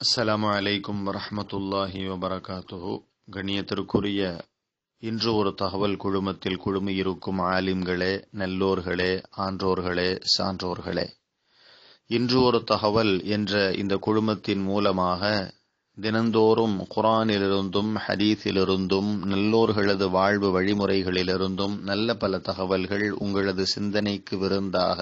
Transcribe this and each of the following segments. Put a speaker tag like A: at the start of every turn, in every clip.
A: அஸ்ஸலாமு அலைக்கும் வரஹ்மத்துல்லாஹி வபரகாத்துஹு கண்ணியத்திற்குரிய இன்று ஒரு தகவல் குழுமத்தில் குழுமியிருக்கும் ஆலிம்களே நல்லோர்களே ஆன்றோர்களே சான்றோர்களே இன்று ஒரு தகவல் என்ற இந்த குழுமத்தின் மூலமாக தினந்தோறும் குரானிலிருந்தும் ஹதீஸிலிருந்தும் நல்லோர்களது வாழ்வு வழிமுறைகளிலிருந்தும் நல்ல பல தகவல்கள் உங்களது சிந்தனைக்கு விருந்தாக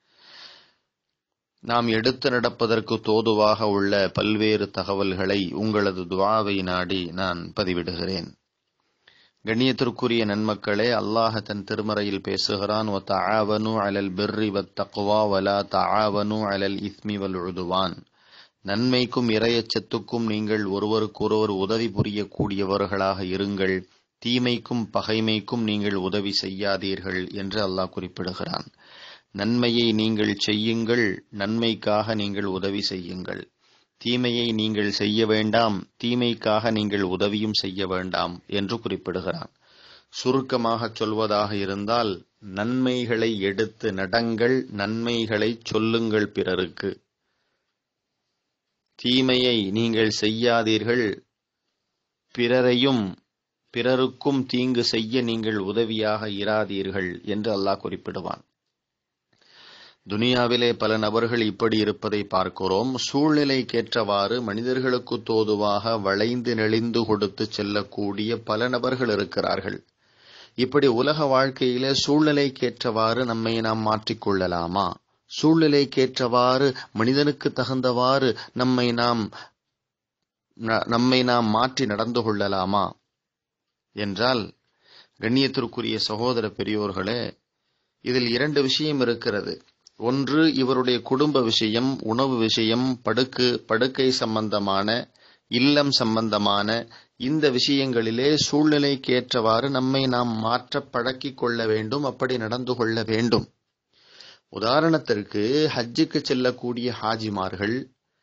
A: நாம் எடுத்து நடப்பதற்கு தோதுவாக உள்ள பல்வேறு தகவல்களை உங்களது துவாவை நாடி நான் பதிவிடுகிறேன் கண்ணியத்திற்குரிய நன்மக்களே அல்லாஹ் தன் திருமறையில் பேசுகிறான் ஒ தஆவனு அலல் பிர்ரி வத் தக்வா வலா தஆவனு அலல் இஸ்மி வல் உதுவான் நன்மைக்கும் இரையச்சத்துக்கும் நீங்கள் ஒருவருக்கொருவர் உதவி புரியக்கூடியவர்களாக இருங்கள் தீமைக்கும் பகைமைக்கும் நீங்கள் உதவி செய்யாதீர்கள் என்று அல்லாஹ் குறிப்பிடுகிறான் நன்மையை நீங்கள் செய்யுங்கள் நன்மைக்காக நீங்கள் உதவி செய்யுங்கள் தீமையை நீங்கள் செய்ய வேண்டாம் தீமைக்காக நீங்கள் உதவியும் செய்ய வேண்டாம் என்று குறிப்பிடுகிறான் சுருக்கமாக சொல்வதாக இருந்தால் நன்மைகளை எடுத்து நடங்கள் நன்மைகளை சொல்லுங்கள் பிறருக்கு தீமையை நீங்கள் செய்யாதீர்கள் பிறரையும் பிறருக்கும் தீங்கு செய்ய நீங்கள் உதவியாக இராதீர்கள் என்று அல்லாஹ் குறிப்பிடுவான் துனியாவிலே பல நபர்கள் இப்படி இருப்பதை பார்க்கிறோம் சூழ்நிலைக்கேற்றவாறு மனிதர்களுக்கு தோதுவாக வளைந்து நெளிந்து கொடுத்து செல்லக்கூடிய பல நபர்கள் இருக்கிறார்கள் இப்படி உலக வாழ்க்கையிலே சூழ்நிலைக்கேற்றவாறு நம்மை நாம் மாற்றிக்கொள்ளலாமா சூழ்நிலைக்கேற்றவாறு மனிதனுக்கு தகுந்தவாறு நம்மை நாம் நம்மை நாம் மாற்றி நடந்து கொள்ளலாமா என்றால் கண்ணியத்திற்குரிய சகோதர பெரியோர்களே இதில் இரண்டு விஷயம் இருக்கிறது ஒன்று இவருடைய குடும்ப விஷயம் உணவு விஷயம் படுக்கு படுக்கை சம்பந்தமான இல்லம் சம்பந்தமான இந்த விஷயங்களிலே சூழ்நிலைக்கேற்றவாறு நம்மை நாம் மாற்ற பழக்கிக் கொள்ள வேண்டும் அப்படி நடந்து கொள்ள வேண்டும் உதாரணத்திற்கு ஹஜ்ஜுக்கு செல்லக்கூடிய ஹாஜிமார்கள்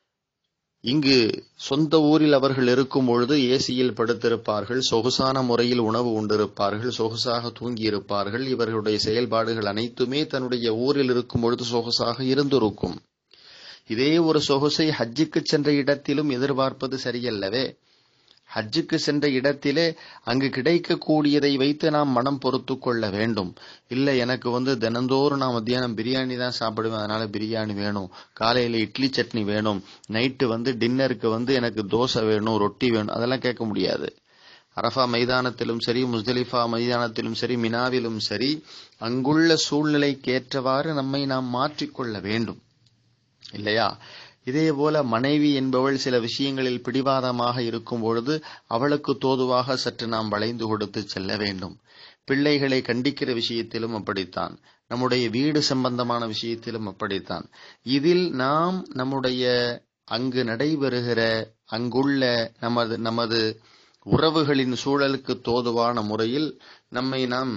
A: இங்கு சொந்த ஊரில் அவர்கள் இருக்கும் பொழுது ஏசியில் படுத்திருப்பார்கள் சொகுசான முறையில் உணவு உண்டிருப்பார்கள் சொகுசாக தூங்கியிருப்பார்கள் இவர்களுடைய செயல்பாடுகள் அனைத்துமே தன்னுடைய ஊரில் இருக்கும் பொழுது சொகுசாக இருந்திருக்கும் இதே ஒரு சொகுசை ஹஜ்ஜுக்கு சென்ற இடத்திலும் எதிர்பார்ப்பது சரியல்லவே ஹஜ்ஜுக்கு சென்ற இடத்திலே அங்கு கிடைக்கக்கூடியதை வைத்து நாம் மனம் பொறுத்து கொள்ள வேண்டும் இல்லை எனக்கு வந்து தினந்தோறும் நான் மத்தியானம் பிரியாணி தான் சாப்பிடுவேன் அதனால பிரியாணி வேணும் காலையில இட்லி சட்னி வேணும் நைட்டு வந்து டின்னருக்கு வந்து எனக்கு தோசை வேணும் ரொட்டி வேணும் அதெல்லாம் கேட்க முடியாது அரஃபா மைதானத்திலும் சரி முஸ்தலிஃபா மைதானத்திலும் சரி மினாவிலும் சரி அங்குள்ள சூழ்நிலைக்கேற்றவாறு நம்மை நாம் மாற்றிக்கொள்ள வேண்டும் இல்லையா இதே போல மனைவி என்பவள் சில விஷயங்களில் பிடிவாதமாக இருக்கும் பொழுது அவளுக்கு தோதுவாக சற்று நாம் வளைந்து கொடுத்து செல்ல வேண்டும் பிள்ளைகளை கண்டிக்கிற விஷயத்திலும் அப்படித்தான் நம்முடைய வீடு சம்பந்தமான விஷயத்திலும் அப்படித்தான் இதில் நாம் நம்முடைய அங்கு நடைபெறுகிற அங்குள்ள நமது நமது உறவுகளின் சூழலுக்கு தோதுவான முறையில் நம்மை நாம்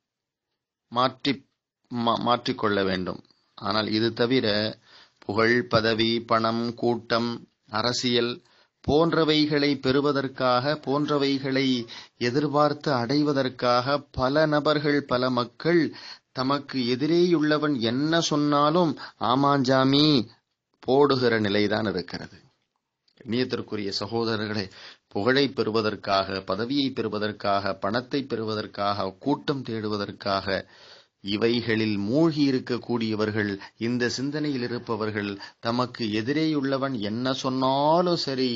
A: மாற்றி மாற்றிக்கொள்ள வேண்டும் ஆனால் இது தவிர புகழ் பதவி பணம் கூட்டம் அரசியல் போன்றவைகளை பெறுவதற்காக போன்றவைகளை எதிர்பார்த்து அடைவதற்காக பல நபர்கள் பல மக்கள் தமக்கு எதிரேயுள்ளவன் என்ன சொன்னாலும் ஆமாஞ்சாமி போடுகிற நிலைதான் இருக்கிறது நீயத்திற்குரிய சகோதரர்களே புகழை பெறுவதற்காக பதவியை பெறுவதற்காக பணத்தை பெறுவதற்காக கூட்டம் தேடுவதற்காக இவைகளில் மூழ்கி இருக்கக்கூடியவர்கள் இந்த சிந்தனையில் இருப்பவர்கள் தமக்கு எதிரேயுள்ளவன் என்ன சொன்னாலும் சரி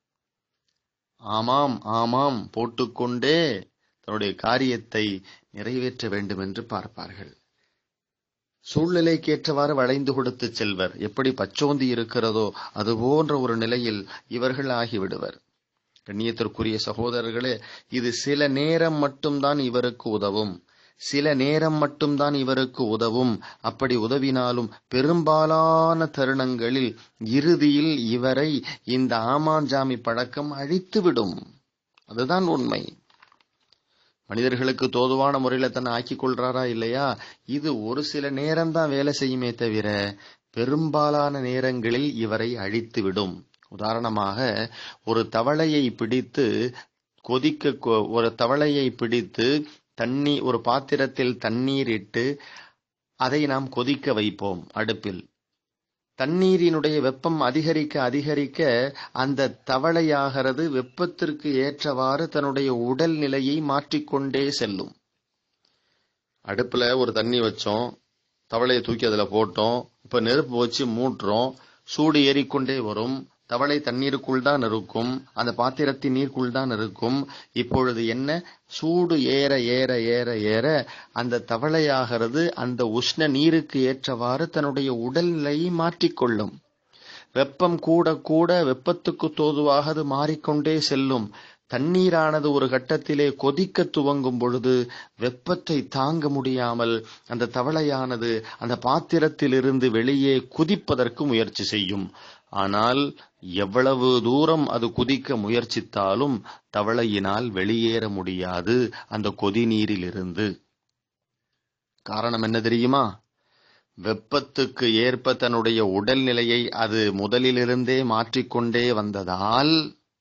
A: ஆமாம் ஆமாம் போட்டுக்கொண்டே தன்னுடைய காரியத்தை நிறைவேற்ற வேண்டும் என்று பார்ப்பார்கள் சூழ்நிலைக்கேற்றவாறு வளைந்து கொடுத்து செல்வர் எப்படி பச்சோந்தி இருக்கிறதோ அது போன்ற ஒரு நிலையில் இவர்கள் ஆகிவிடுவர் கண்ணியத்திற்குரிய சகோதரர்களே இது சில நேரம் மட்டும்தான் இவருக்கு உதவும் சில நேரம் மட்டும்தான் இவருக்கு உதவும் அப்படி உதவினாலும் பெரும்பாலான தருணங்களில் இறுதியில் இவரை இந்த ஆமாஞ்சாமி பழக்கம் அழித்துவிடும் அதுதான் உண்மை மனிதர்களுக்கு தோதுவான முறையில தன்னை ஆக்கிக் கொள்றாரா இல்லையா இது ஒரு சில நேரம் தான் வேலை செய்யுமே தவிர பெரும்பாலான நேரங்களில் இவரை அழித்துவிடும் உதாரணமாக ஒரு தவளையை பிடித்து கொதிக்க ஒரு தவளையை பிடித்து தண்ணி ஒரு பாத்திரத்தில் தண்ணீர் இட்டு அதை நாம் கொதிக்க வைப்போம் அடுப்பில் தண்ணீரினுடைய வெப்பம் அதிகரிக்க அதிகரிக்க அந்த தவளையாகிறது வெப்பத்திற்கு ஏற்றவாறு தன்னுடைய உடல் நிலையை மாற்றிக்கொண்டே செல்லும் அடுப்புல ஒரு தண்ணி வச்சோம் தவளையை தூக்கி அதுல போட்டோம் இப்ப நெருப்பு வச்சு மூட்டுறோம் சூடு ஏறிக்கொண்டே வரும் தவளை தண்ணீருக்குள் தான் இருக்கும் அந்த பாத்திரத்தின் நீருக்குள் தான் இருக்கும் இப்பொழுது என்ன சூடு ஏற ஏற ஏற ஏற அந்த தவளையாகிறது அந்த உஷ்ண நீருக்கு ஏற்றவாறு தன்னுடைய உடல்நிலையை மாற்றிக்கொள்ளும் வெப்பம் கூட கூட வெப்பத்துக்கு தோதுவாக அது மாறிக்கொண்டே செல்லும் தண்ணீரானது ஒரு கட்டத்திலே கொதிக்க துவங்கும் பொழுது வெப்பத்தை தாங்க முடியாமல் அந்த தவளையானது அந்த பாத்திரத்திலிருந்து வெளியே குதிப்பதற்கு முயற்சி செய்யும் ஆனால் எவ்வளவு தூரம் அது குதிக்க முயற்சித்தாலும் தவளையினால் வெளியேற முடியாது அந்த கொதிநீரிலிருந்து காரணம் என்ன தெரியுமா வெப்பத்துக்கு ஏற்ப தன்னுடைய உடல்நிலையை அது முதலிலிருந்தே மாற்றிக்கொண்டே வந்ததால்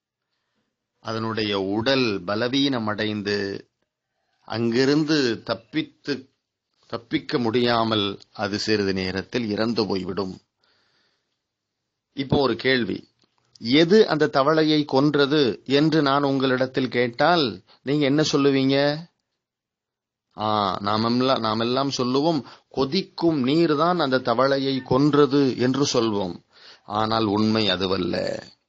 A: அதனுடைய உடல் பலவீனமடைந்து அங்கிருந்து தப்பித்து தப்பிக்க முடியாமல் அது சிறிது நேரத்தில் இறந்து போய்விடும் இப்போ ஒரு கேள்வி எது அந்த தவளையை கொன்றது என்று நான் உங்களிடத்தில் கேட்டால் நீங்க என்ன சொல்லுவீங்க ஆ நாமெல்லாம் நாமெல்லாம் சொல்லுவோம் கொதிக்கும் நீர் தான் அந்த தவளையை கொன்றது என்று சொல்வோம் ஆனால் உண்மை அதுவல்ல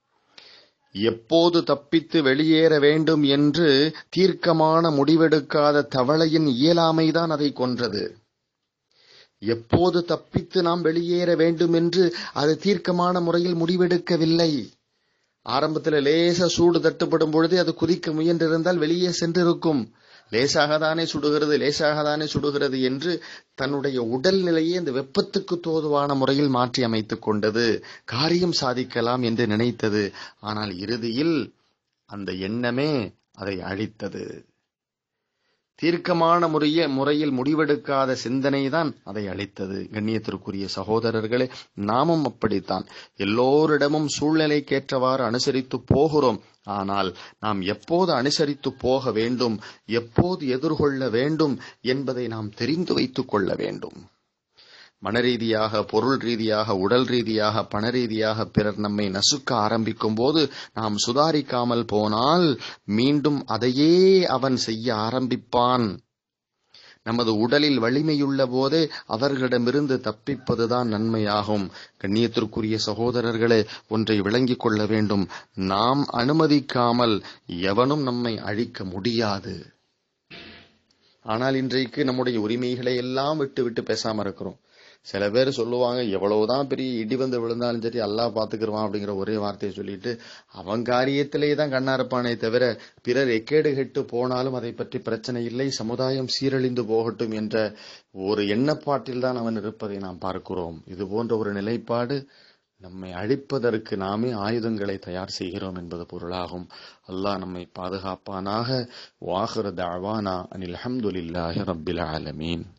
A: எப்போது தப்பித்து வெளியேற வேண்டும் என்று தீர்க்கமான முடிவெடுக்காத தவளையின் இயலாமைதான் அதை கொன்றது எப்போது தப்பித்து நாம் வெளியேற வேண்டும் என்று அது தீர்க்கமான முறையில் முடிவெடுக்கவில்லை ஆரம்பத்தில் லேசா சூடு தட்டுப்படும் பொழுது அது குதிக்க முயன்றிருந்தால் வெளியே சென்றிருக்கும் லேசாக தானே சுடுகிறது லேசாக தானே சுடுகிறது என்று தன்னுடைய உடல்நிலையை அந்த வெப்பத்துக்கு தோதுவான முறையில் மாற்றி அமைத்துக் கொண்டது காரியம் சாதிக்கலாம் என்று நினைத்தது ஆனால் இறுதியில் அந்த எண்ணமே அதை அழித்தது தீர்க்கமான முறைய முறையில் முடிவெடுக்காத சிந்தனை தான் அதை அளித்தது கண்ணியத்திற்குரிய சகோதரர்களே நாமும் அப்படித்தான் எல்லோரிடமும் சூழ்நிலைக்கேற்றவாறு அனுசரித்து போகிறோம் ஆனால் நாம் எப்போது அனுசரித்து போக வேண்டும் எப்போது எதிர்கொள்ள வேண்டும் என்பதை நாம் தெரிந்து வைத்துக் கொள்ள வேண்டும் மனரீதியாக பொருள் ரீதியாக உடல் ரீதியாக பண ரீதியாக பிறர் நம்மை நசுக்க ஆரம்பிக்கும் போது நாம் சுதாரிக்காமல் போனால் மீண்டும் அதையே அவன் செய்ய ஆரம்பிப்பான் நமது உடலில் வலிமையுள்ள போதே அவர்களிடமிருந்து தப்பிப்பதுதான் நன்மையாகும் கண்ணியத்திற்குரிய சகோதரர்களே ஒன்றை விளங்கிக் கொள்ள வேண்டும் நாம் அனுமதிக்காமல் எவனும் நம்மை அழிக்க முடியாது ஆனால் இன்றைக்கு நம்முடைய உரிமைகளை எல்லாம் விட்டு விட்டு பேசாம இருக்கிறோம் சில பேர் சொல்லுவாங்க எவ்வளவுதான் பெரிய இடி வந்து விழுந்தாலும் சரி அல்லாஹ் பாத்துக்கிருவான் அப்படிங்கிற ஒரே வார்த்தையை சொல்லிட்டு அவன் காரியத்திலே தான் கண்ணா இருப்பானே தவிர பிறர் எக்கேடு கெட்டு போனாலும் அதை பற்றி பிரச்சனை இல்லை சமுதாயம் சீரழிந்து போகட்டும் என்ற ஒரு எண்ணப்பாட்டில் தான் அவன் இருப்பதை நாம் பார்க்கிறோம் இது போன்ற ஒரு நிலைப்பாடு நம்மை அழிப்பதற்கு நாமே ஆயுதங்களை தயார் செய்கிறோம் என்பது பொருளாகும் அல்லாஹ் நம்மை பாதுகாப்பானாக வாஹர் தவானா அனில் அஹமதுல்லாஹி ரப்பில் ஆலமீன்